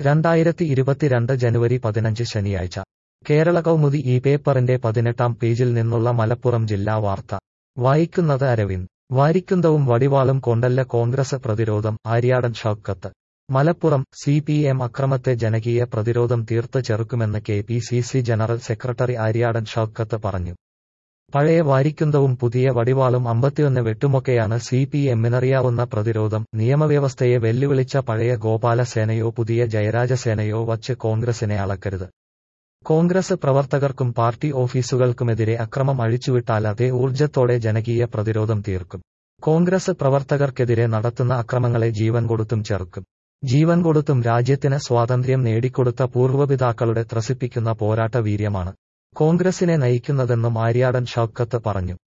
രണ്ടായിരത്തി ഇരുപത്തിരണ്ട് ജനുവരി പതിനഞ്ച് ശനിയാഴ്ച കേരള കൗമുദി ഈ പേപ്പറിന്റെ പതിനെട്ടാം പേജിൽ നിന്നുള്ള മലപ്പുറം ജില്ലാ വാർത്ത വായിക്കുന്നത് അരവിന്ദ് വാരിക്കുന്തവും വടിവാളും കൊണ്ടല്ല കോൺഗ്രസ് പ്രതിരോധം Aryadan Shoukath Malappuram C P M അക്രമത്തെ ജനകീയ പ്രതിരോധം തീർത്ത് ചെറുക്കുമെന്ന് K P C C general secretary Aryadan Shoukath പറഞ്ഞു പഴയ വാരിക്കുന്തവും പുതിയ വടിവാളും അമ്പത്തിയൊന്ന് വെട്ടുമൊക്കെയാണ് സി പി എമ്മിനറിയാവുന്ന പ്രതിരോധം നിയമവ്യവസ്ഥയെ വെല്ലുവിളിച്ച പഴയ ഗോപാലസേനയോ പുതിയ ജയരാജസേനയോ വച്ച് കോൺഗ്രസിനെ അളക്കരുത് കോൺഗ്രസ് പ്രവർത്തകർക്കും പാർട്ടി ഓഫീസുകൾക്കുമെതിരെ അക്രമം അഴിച്ചുവിട്ടാൽ അതേ ഊർജ്ജത്തോടെ ജനകീയ പ്രതിരോധം തീർക്കും കോൺഗ്രസ് പ്രവർത്തകർക്കെതിരെ നടത്തുന്ന അക്രമങ്ങളെ ജീവൻ കൊടുത്തും ചെറുക്കും ജീവൻ കൊടുത്തും രാജ്യത്തിന് സ്വാതന്ത്ര്യം നേടിക്കൊടുത്ത പൂർവ്വപിതാക്കളുടെ ത്രസിപ്പിക്കുന്ന പോരാട്ട വീര്യമാണ് കോൺഗ്രസിനെ നയിക്കുന്നതെന്നും ആര്യാടൻ ഷൗക്കത്ത് പറഞ്ഞു